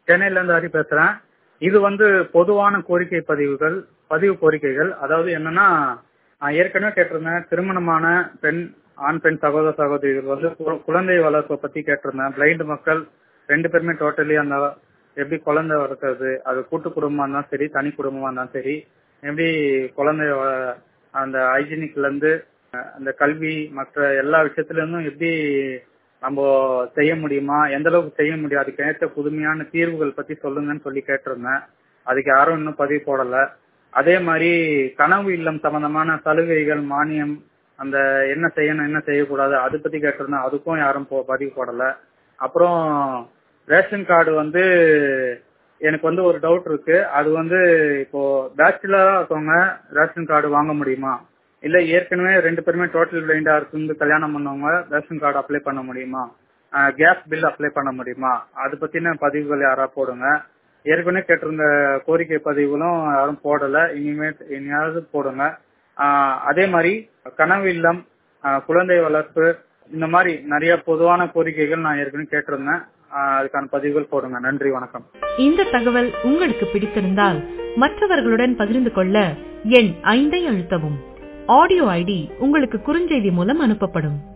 சென்னையில இருந்து ஹரி பேசுறேன் இது வந்து பொதுவான கோரிக்கை பதிவுகள் பதிவு கோரிக்கைகள் அதாவது என்னன்னா நான் ஏற்கனவே கேட்டிருந்தேன் திருமணமான பெண் ஆண் பெண் சகோதர சகோதரிகள் வந்து கு- குழந்தை வளர்ப்பை பத்தி கேட்டிருந்தேன் பிளைண்ட் மக்கள் ரெண்டு பேருமே டோட்டலி அந்த எப்படி குழந்தை வளர்க்கறது அது கூட்டு குடும்பமா இருந்தாலும் சரி தனி குடும்பமா இருந்தாலும் சரி எப்படி குழந்தைய வ- அந்த ஹைஜீனிக்ல இருந்து அஹ், அந்த கல்வி மற்ற எல்லா விஷயத்துல இருந்தும் எப்படி நம்ம செய்ய முடியுமா எந்த அளவுக்கு செய்ய முடியும் அதுக்கு ஏற்ற புதுமையான தீர்வுகள் பத்தி சொல்லுங்கன்னு சொல்லி கேட்டிருந்தேன் அதுக்கு யாரும் இன்னும் பதிவு போடல அதே மாதிரி கனவு இல்லம் சம்பந்தமான சலுகைகள் மானியம் அந்த என்ன செய்யணும் என்ன செய்யக்கூடாது அதை பத்தி கேட்டிருந்தேன் அதுக்கும் யாரும் போ- பதிவு போடல அப்புறம் ரேஷன் கார்டு வந்து எனக்கு வந்து ஒரு டவுட் இருக்கு அது வந்து இப்போ பேச்சுலரா இருக்கவங்க ரேஷன் கார்டு வாங்க முடியுமா இல்ல ஏற்கனவே ரெண்டு பேருமே டோட்டல் பிளைண்டா இருந்து கல்யாணம் பண்ணவங்க ரேஷன் கார்டு அப்ளை பண்ண முடியுமா கேஸ் பில் அப்ளை பண்ண முடியுமா அது பத்தின பதிவுகள் யாரா போடுங்க ஏற்கனவே கேட்டிருந்த கோரிக்கை பதிவுகளும் யாரும் போடல இனிமே இனியாவது போடுங்க ஆஹ் அதே மாதிரி கனவு இல்லம் ஆஹ் குழந்தை வளர்ப்பு இந்த மாதிரி நிறைய பொதுவான கோரிக்கைகள் நான் ஏற்கனவே கேட்டிருந்தேன் ஆஹ் அதுக்கான பதிவுகள் போடுங்க நன்றி வணக்கம் இந்த தகவல் உங்களுக்கு பிடித்திருந்தால் மற்றவர்களுடன் பகிர்ந்து கொள்ள எண் ஐந்தை அழுத்தவும் ஆடியோ ஐடி உங்களுக்கு குறுஞ்செய்தி மூலம் அனுப்பப்படும்